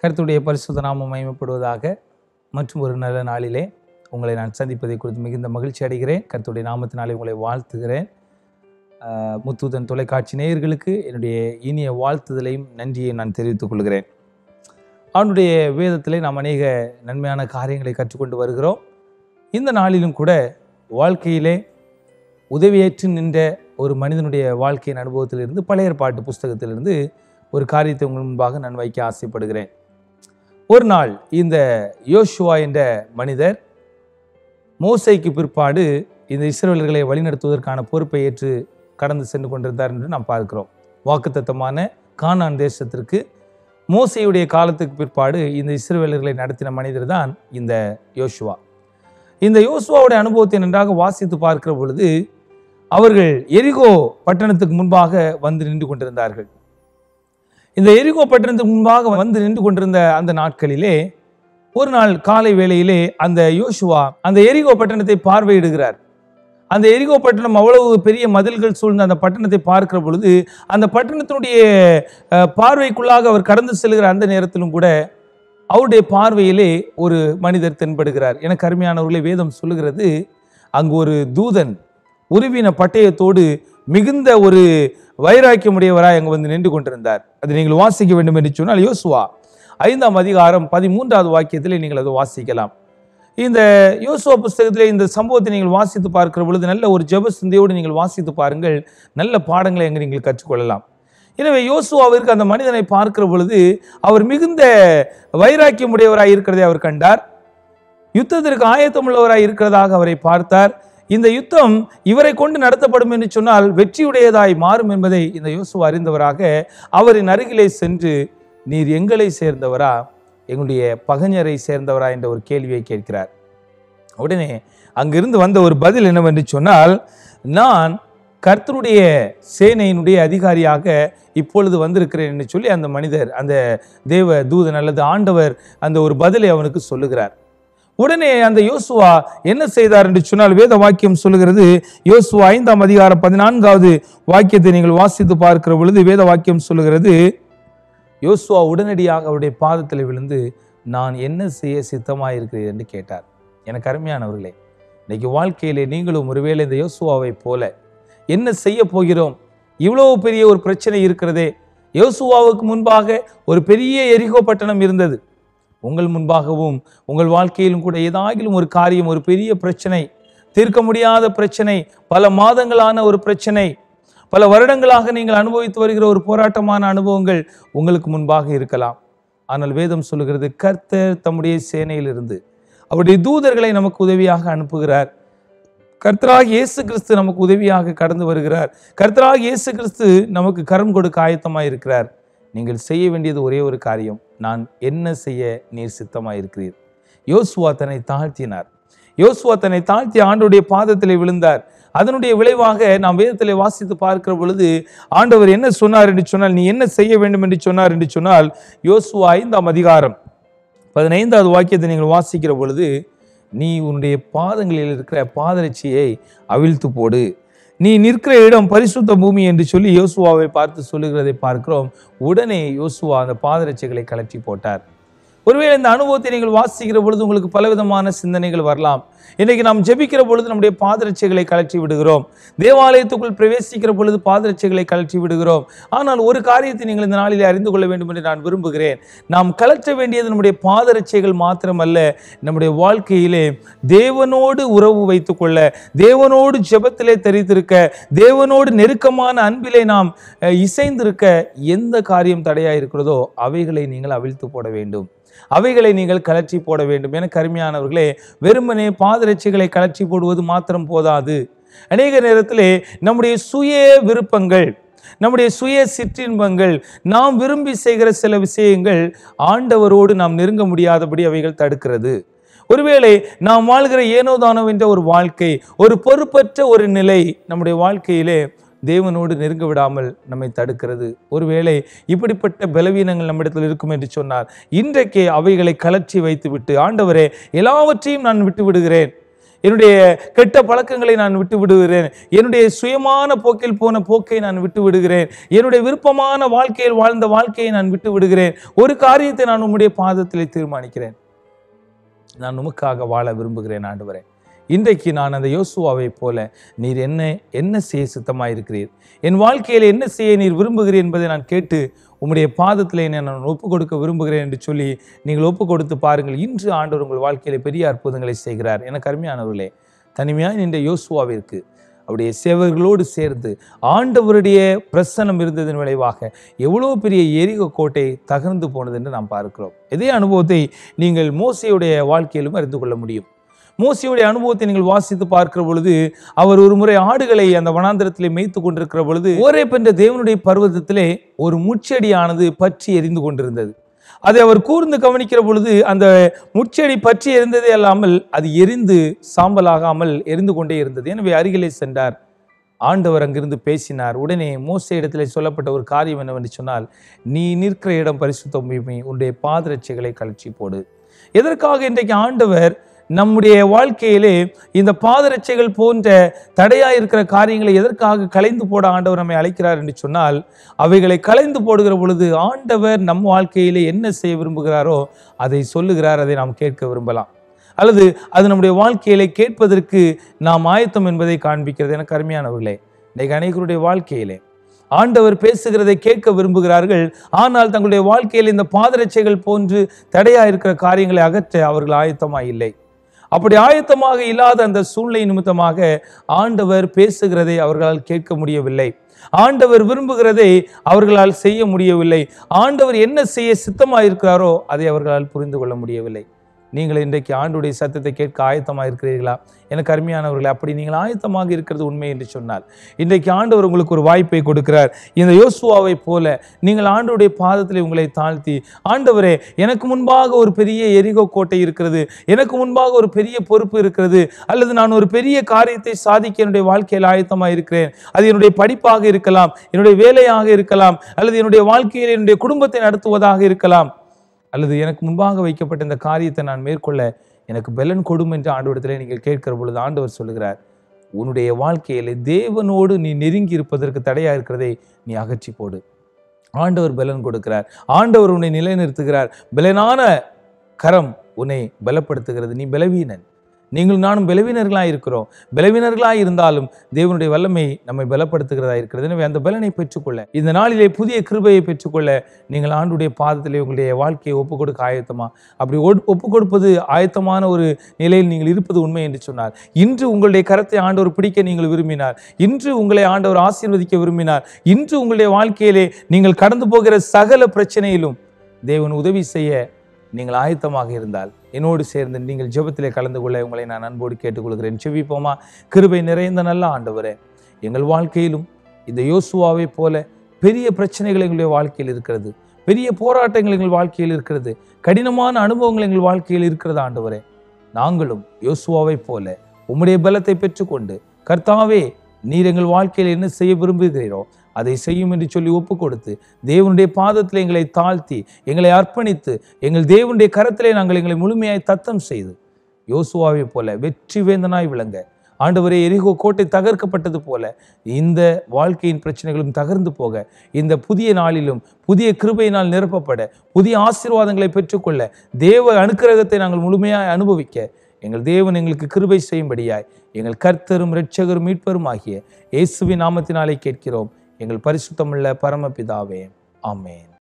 கர்த்தருடைய பரிசுத்த நாமம் மகிமைப்படுவதாக மற்றும் ஒரு நல்ல நாளிலே உங்களை நான் சந்திப்பதை குறித்து மிகுந்த மகிழ்ச்சி அடைகிறேன் கர்த்தருடைய நாமத்தினாலே உங்களை வாழ்த்துகிறேன் ஆஹ் முத்துதன் தொலைக்காட்சி நேயர்களுக்கு என்னுடைய இனிய வாழ்த்துதலையும் நன்றியை நான் தெரிவித்துக் கொள்கிறேன் அவனுடைய வேதத்திலே நாம் அநேக நன்மையான காரியங்களை கற்றுக்கொண்டு வருகிறோம் இந்த நாளிலும் கூட வாழ்க்கையிலே உதவியேற்று நின்ற ஒரு மனிதனுடைய வாழ்க்கையின் அனுபவத்திலிருந்து பழைய ஏற்பாட்டு புஸ்தகத்திலிருந்து ஒரு காரியத்தை உங்கள் முன்பாக நான் வைக்க ஆசைப்படுகிறேன் ஒரு நாள் இந்த யோசுவா என்ற மனிதர் மோசைக்கு பிற்பாடு இந்த இஸ்ரவேலர்களை வழிநடத்துவதற்கான பொறுப்பை ஏற்று கடந்து சென்று கொண்டிருந்தார் என்று நாம் பார்க்கிறோம் வாக்குத்தத்தமான கானான் தேசத்திற்கு மோசையுடைய காலத்துக்கு பிற்பாடு இந்த இஸ்ரவேலர்களை நடத்தின மனிதர் தான் இந்த யோசுவா இந்த யோசுவாவுடைய அனுபவத்தை நன்றாக வாசித்து பார்க்கிற பொழுது அவர்கள் எரிகோ பட்டணத்துக்கு முன்பாக வந்து நின்று கொண்டிருந்தார்கள் இந்த எரிகோ பட்டணத்துக்கு முன்பாக வந்து நின்று கொண்டிருந்த அந்த நாட்களிலே ஒரு நாள் காலை வேளையிலே அந்த யோசுவா அந்த எரிகோ பட்டணத்தை பார்வையிடுகிறார் அந்த எரிகோ பட்டணம் அவ்வளவு பெரிய மதில்கள் சூழ்ந்த அந்த பட்டணத்தை பார்க்கிற பொழுது அந்த பட்டணத்தினுடைய அஹ், பார்வைக்குள்ளாக அவர் கடந்து செல்கிற அந்த நேரத்திலும் கூட அவருடைய பார்வையிலே ஒரு மனிதர் தென்படுகிறார் எனக்கு அருமையானவர்களே வேதம் சொல்லுகிறது அங்கு ஒரு தூதன் உருவின பட்டயத்தோடு மிகுந்த ஒரு வைராக்கியமுடையவராய் அங்கு வந்து நின்று கொண்டிருந்தார் அதை நீங்கள் வாசிக்க வேண்டும் என்று சொன்னால் யோசுவா ஐந்தாம் அதிகாரம் பதிமூன்றாவது வாக்கியத்திலே நீங்கள் அதை வாசிக்கலாம் இந்த யோசுவா புஸ்தகத்திலே இந்த சம்பவத்தை நீங்கள் வாசித்து பார்க்கிற பொழுது நல்ல ஒரு ஜெப சிந்தையோடு நீங்கள் வாசித்து பாருங்கள் நல்ல பாடங்களை அங்கு நீங்கள் கற்றுக்கொள்ளலாம் எனவே யோசுவாவிற்கு அந்த மனிதனை பார்க்கிற பொழுது அவர் மிகுந்த வைராக்கியமுடையவராய் இருக்கிறதை அவர் கண்டார் யுத்தத்திற்கு ஆயத்தமுள்ளவராய் இருக்கிறதாக அவரை பார்த்தார் இந்த யுத்தம் இவரை கொண்டு நடத்தப்படும் என்று சொன்னால் வெற்றியுடையதாய் மாறும் என்பதை இந்த யோசுவா அறிந்தவராக அவரின் அருகிலே சென்று நீர் எங்களை சேர்ந்தவரா எங்களுடைய பகஞரை சேர்ந்தவரா என்ற ஒரு கேள்வியை கேட்கிறார் உடனே அங்கிருந்து வந்த ஒரு பதில் என்னவென்று சொன்னால் நான் கர்த்தருடைய சேனையினுடைய அதிகாரியாக இப்பொழுது வந்திருக்கிறேன் என்று சொல்லி அந்த மனிதர் அந்த தேவ தூதன் அல்லது ஆண்டவர் அந்த ஒரு பதிலை அவனுக்கு சொல்லுகிறார் உடனே அந்த யோசுவா என்ன செய்தார் என்று சொன்னால் வேத வாக்கியம் சொல்லுகிறது யோசுவா ஐந்தாம் அதிகாரம் பதினான்காவது வாக்கியத்தை நீங்கள் வாசித்து பார்க்கிற பொழுது வேத வாக்கியம் சொல்லுகிறது யோசுவா உடனடியாக அவருடைய பாதத்தில் விழுந்து நான் என்ன செய்ய சித்தமாயிருக்கிறேன் என்று கேட்டார் எனக்கு அருமையானவர்களே இன்னைக்கு வாழ்க்கையிலே நீங்களும் ஒருவேளை இந்த யோசுவாவை போல என்ன செய்ய போகிறோம் இவ்வளவு பெரிய ஒரு பிரச்சனை இருக்கிறதே யோசுவாவுக்கு முன்பாக ஒரு பெரிய எரிகோ பட்டணம் இருந்தது உங்கள் முன்பாகவும் உங்கள் வாழ்க்கையிலும் கூட ஏதாகிலும் ஒரு காரியம் ஒரு பெரிய பிரச்சனை தீர்க்க முடியாத பிரச்சனை பல மாதங்களான ஒரு பிரச்சனை பல வருடங்களாக நீங்கள் அனுபவித்து வருகிற ஒரு போராட்டமான அனுபவங்கள் உங்களுக்கு முன்பாக இருக்கலாம் ஆனால் வேதம் சொல்லுகிறது கர்த்தர் தம்முடைய சேனையிலிருந்து அவருடைய தூதர்களை நமக்கு உதவியாக அனுப்புகிறார் கர்த்தராக இயேசு கிறிஸ்து நமக்கு உதவியாக கடந்து வருகிறார் கர்த்தராக இயேசு கிறிஸ்து நமக்கு கரம் கொடுக்க ஆயத்தமாக இருக்கிறார் நீங்கள் செய்ய வேண்டியது ஒரே ஒரு காரியம் நான் என்ன செய்ய நீர் சித்தமாக இருக்கிறீர் யோசுவா தன்னை தாழ்த்தினார் யோசுவா தன்னை தாழ்த்தி ஆண்டவருடைய பாதத்திலே விழுந்தார் அதனுடைய விளைவாக நாம் வேதத்திலே வாசித்து பார்க்கிற பொழுது ஆண்டவர் என்ன சொன்னார் என்று சொன்னால் நீ என்ன செய்ய வேண்டும் என்று சொன்னார் என்று சொன்னால் யோசுவா ஐந்தாம் அதிகாரம் பதினைந்தாவது வாக்கியத்தை நீங்கள் வாசிக்கிற பொழுது நீ உன்னுடைய பாதங்களில் இருக்கிற பாதரட்சியை அவிழ்த்து போடு நீ நிற்கிற இடம் பரிசுத்த பூமி என்று சொல்லி யோசுவாவை பார்த்து சொல்லுகிறதை பார்க்கிறோம் உடனே யோசுவா அந்த பாதரட்சிகளை கலற்றி போட்டார் ஒருவேளை இந்த அனுபவத்தை நீங்கள் வாசிக்கிற பொழுது உங்களுக்கு பலவிதமான சிந்தனைகள் வரலாம் இன்னைக்கு நாம் ஜெபிக்கிற பொழுது நம்முடைய பாதரட்சிகளை கலற்றி விடுகிறோம் தேவாலயத்துக்குள் பிரவேசிக்கிற பொழுது பாதரட்சிகளை கலற்றி விடுகிறோம் ஆனால் ஒரு காரியத்தை நீங்கள் இந்த நாளிலே அறிந்து கொள்ள வேண்டும் என்று நான் விரும்புகிறேன் நாம் கலற்ற வேண்டியது நம்முடைய பாதரட்சிகள் மாத்திரமல்ல நம்முடைய வாழ்க்கையிலே தேவனோடு உறவு வைத்துக்கொள்ள தேவனோடு ஜெபத்திலே தெரித்திருக்க தேவனோடு நெருக்கமான அன்பிலே நாம் அஹ், இசைந்திருக்க எந்த காரியம் தடையா இருக்கிறதோ அவைகளை நீங்கள் அவிழ்த்து போட வேண்டும் அவைகளை நீங்கள் கலற்றி போட வேண்டும் என கருமையானவர்களே வெறுமனே பாதரட்சிகளை கலற்றி போடுவது மாத்திரம் போதாது அநேக நேரத்திலே நம்முடைய சுய விருப்பங்கள் நம்முடைய சுய சிற்றின்பங்கள் நாம் விரும்பி செய்கிற சில விஷயங்கள் ஆண்டவரோடு நாம் நெருங்க முடியாதபடி அவைகள் தடுக்கிறது ஒருவேளை நாம் வாழ்கிற ஏனோதானோ என்ற ஒரு வாழ்க்கை ஒரு பொறுப்பற்ற ஒரு நிலை நம்முடைய வாழ்க்கையிலே தேவனோடு நெருங்க விடாமல் நம்மை தடுக்கிறது ஒருவேளை இப்படிப்பட்ட பலவீனங்கள் நம்மிடத்தில் இருக்கும் என்று சொன்னார் இன்றைக்கே அவைகளை கலற்றி வைத்துவிட்டு ஆண்டவரே எல்லாவற்றையும் நான் விட்டு விடுகிறேன் என்னுடைய கெட்ட பழக்கங்களை நான் விட்டு விடுகிறேன் என்னுடைய சுயமான போக்கில் போன போக்கை நான் விட்டு விடுகிறேன் என்னுடைய விருப்பமான வாழ்க்கையில் வாழ்ந்த வாழ்க்கையை நான் விட்டு விடுகிறேன் ஒரு காரியத்தை நான் உம்முடைய பாதத்திலே தீர்மானிக்கிறேன் நான் உமக்காக வாழ விரும்புகிறேன் ஆண்டவரே இன்றைக்கு நான் அந்த யோசுவாவை போல நீர் என்ன என்ன செய்ய சித்தமாயிருக்கிறீர் என் வாழ்க்கையில் என்ன செய்ய நீர் விரும்புகிறீர் என்பதை நான் கேட்டு உம்முடைய பாதத்தில் என்னை நான் ஒப்பு கொடுக்க விரும்புகிறேன் என்று சொல்லி நீங்கள் ஒப்பு கொடுத்து பாருங்கள் இன்று ஆண்டவர் உங்கள் வாழ்க்கையில பெரிய அற்புதங்களை செய்கிறார் எனக்கு அருமையானவர்களே தனிமையாக நின்ற யோசுவாவிற்கு அவருடைய சேவர்களோடு சேர்ந்து ஆண்டவருடைய பிரசனம் இருந்ததன் விளைவாக எவ்வளோ பெரிய எரிக கோட்டை தகர்ந்து போனது என்று நாம் பார்க்கிறோம் இதே அனுபவத்தை நீங்கள் மோசையுடைய வாழ்க்கையிலும் அறிந்து கொள்ள முடியும் மோசையுடைய அனுபவத்தை நீங்கள் வாசித்து பார்க்கிற பொழுது அவர் ஒரு முறை ஆடுகளை அந்த வனாந்திரத்திலே மேய்த்து கொண்டிருக்கிற பொழுது ஒரே பெற்ற தேவனுடைய பர்வதத்திலே ஒரு முச்செடியானது பற்றி எரிந்து கொண்டிருந்தது அதை அவர் கூர்ந்து கவனிக்கிற பொழுது அந்த முச்செடி பற்றி எரிந்ததே அல்லாமல் அது எரிந்து சாம்பலாகாமல் எரிந்து கொண்டே இருந்தது எனவே அருகிலே சென்றார் ஆண்டவர் அங்கிருந்து பேசினார் உடனே மோசே இடத்திலே சொல்லப்பட்ட ஒரு காரியம் என்னவென்று சொன்னால் நீ நிற்கிற இடம் பரிசுத்த பூமி உன்னுடைய பாதரட்சைகளை கழற்றி போடு எதற்காக இன்றைக்கு ஆண்டவர் நம்முடைய வாழ்க்கையிலே இந்த பாதரட்சைகள் போன்ற தடையாக இருக்கிற காரியங்களை எதற்காக கலைந்து போட ஆண்டவர் நம்மை அழைக்கிறார் என்று சொன்னால் அவைகளை கலைந்து போடுகிற பொழுது ஆண்டவர் நம் வாழ்க்கையிலே என்ன செய்ய விரும்புகிறாரோ அதை சொல்லுகிறார் அதை நாம் கேட்க விரும்பலாம் அல்லது அது நம்முடைய வாழ்க்கையிலே கேட்பதற்கு நாம் ஆயத்தம் என்பதை காண்பிக்கிறது எனக்கு அருமையானவர்களே இன்னைக்கு அனைவருடைய வாழ்க்கையிலே ஆண்டவர் பேசுகிறதை கேட்க விரும்புகிறார்கள் ஆனால் தங்களுடைய வாழ்க்கையில் இந்த பாதரட்சைகள் போன்று தடையா இருக்கிற காரியங்களை அகற்ற அவர்கள் ஆயத்தமாய் இல்லை அப்படி ஆயத்தமாக இல்லாத அந்த சூழ்நிலை நிமித்தமாக ஆண்டவர் பேசுகிறதை அவர்களால் கேட்க முடியவில்லை ஆண்டவர் விரும்புகிறதை அவர்களால் செய்ய முடியவில்லை ஆண்டவர் என்ன செய்ய சித்தமாயிருக்கிறாரோ அதை அவர்களால் புரிந்து கொள்ள முடியவில்லை நீங்கள் இன்றைக்கு ஆண்டுடைய சத்தத்தை கேட்க ஆயத்தமாக இருக்கிறீர்களா எனக்கு அருமையானவர்களே அப்படி நீங்கள் ஆயத்தமாக இருக்கிறது உண்மை என்று சொன்னால் இன்றைக்கு ஆண்டவர் உங்களுக்கு ஒரு வாய்ப்பை கொடுக்கிறார் இந்த யோசுவாவை போல நீங்கள் ஆண்டவருடைய பாதத்தில் உங்களை தாழ்த்தி ஆண்டவரே எனக்கு முன்பாக ஒரு பெரிய எரிகோ கோட்டை இருக்கிறது எனக்கு முன்பாக ஒரு பெரிய பொறுப்பு இருக்கிறது அல்லது நான் ஒரு பெரிய காரியத்தை சாதிக்க என்னுடைய வாழ்க்கையில் ஆயத்தமாக இருக்கிறேன் அது என்னுடைய படிப்பாக இருக்கலாம் என்னுடைய வேலையாக இருக்கலாம் அல்லது என்னுடைய வாழ்க்கையில் என்னுடைய குடும்பத்தை நடத்துவதாக இருக்கலாம் அல்லது எனக்கு முன்பாக வைக்கப்பட்ட இந்த காரியத்தை நான் மேற்கொள்ள எனக்கு பெலன் கொடும் என்று ஆண்டவரிடத்திலே நீங்கள் கேட்கிற பொழுது ஆண்டவர் சொல்லுகிறார் உன்னுடைய வாழ்க்கையிலே தேவனோடு நீ நெருங்கி இருப்பதற்கு தடையா இருக்கிறதை நீ அகற்றி போடு ஆண்டவர் பலன் கொடுக்கிறார் ஆண்டவர் உன்னை நிலைநிறுத்துகிறார் பலனான கரம் உன்னை பலப்படுத்துகிறது நீ பலவீனன் நீங்கள் நானும் பலவீனர்களாக இருக்கிறோம் பலவீனர்களாக இருந்தாலும் தேவனுடைய வல்லமை நம்மை பலப்படுத்துகிறதா இருக்கிறது எனவே அந்த பலனை பெற்றுக்கொள்ள இந்த நாளிலே புதிய கிருபையை பெற்றுக்கொள்ள நீங்கள் ஆண்டுடைய பாதத்திலே உங்களுடைய வாழ்க்கையை ஒப்புக் கொடுக்க ஆயத்தமா அப்படி ஒப்புக் கொடுப்பது ஆயத்தமான ஒரு நிலையில் நீங்கள் இருப்பது உண்மை என்று சொன்னார் இன்று உங்களுடைய கரத்தை ஆண்டவர் பிடிக்க நீங்கள் விரும்பினார் இன்று உங்களை ஆண்டவர் ஆசீர்வதிக்க விரும்பினார் இன்று உங்களுடைய வாழ்க்கையிலே நீங்கள் கடந்து போகிற சகல பிரச்சனையிலும் தேவன் உதவி செய்ய நீங்கள் ஆயத்தமாக இருந்தால் என்னோடு சேர்ந்து நீங்கள் ஜெபத்திலே கலந்து கொள்ள உங்களை நான் அன்போடு கேட்டுக்கொள்கிறேன் செவிப்போமா கிருபை நிறைந்த நல்ல ஆண்டவரே எங்கள் வாழ்க்கையிலும் இந்த யோசுவாவை போல பெரிய பிரச்சனைகள் எங்களுடைய வாழ்க்கையில் இருக்கிறது பெரிய போராட்டங்கள் எங்கள் வாழ்க்கையில் இருக்கிறது கடினமான அனுபவங்கள் எங்கள் வாழ்க்கையில் இருக்கிறது ஆண்டவரே நாங்களும் யோசுவாவை போல உம்முடைய பலத்தை பெற்றுக்கொண்டு கர்த்தாவே நீர் எங்கள் வாழ்க்கையில் என்ன செய்ய விரும்புகிறீரோ அதை செய்யும் என்று சொல்லி ஒப்பு கொடுத்து தேவனுடைய பாதத்தில் எங்களை தாழ்த்தி எங்களை அர்ப்பணித்து எங்கள் தேவனுடைய கரத்திலே நாங்கள் எங்களை முழுமையாய் தத்தம் செய்து யோசுவாவை போல வெற்றி வேந்தனாய் விளங்க ஆண்டவரே எரிகோ கோட்டை தகர்க்கப்பட்டது போல இந்த வாழ்க்கையின் பிரச்சனைகளும் தகர்ந்து போக இந்த புதிய நாளிலும் புதிய கிருபையினால் நிரப்பப்பட புதிய ஆசீர்வாதங்களை பெற்றுக்கொள்ள தேவ அனுக்கிரகத்தை நாங்கள் முழுமையாய் அனுபவிக்க எங்கள் தேவன் எங்களுக்கு கிருபை செய்யும்படியாய் எங்கள் கர்த்தரும் இரட்சகரும் மீட்பரும் ஆகிய இயேசுவின் நாமத்தினாலே கேட்கிறோம் எங்கள் பரிசுத்தமுள்ள பரமபிதாவே ஆமென்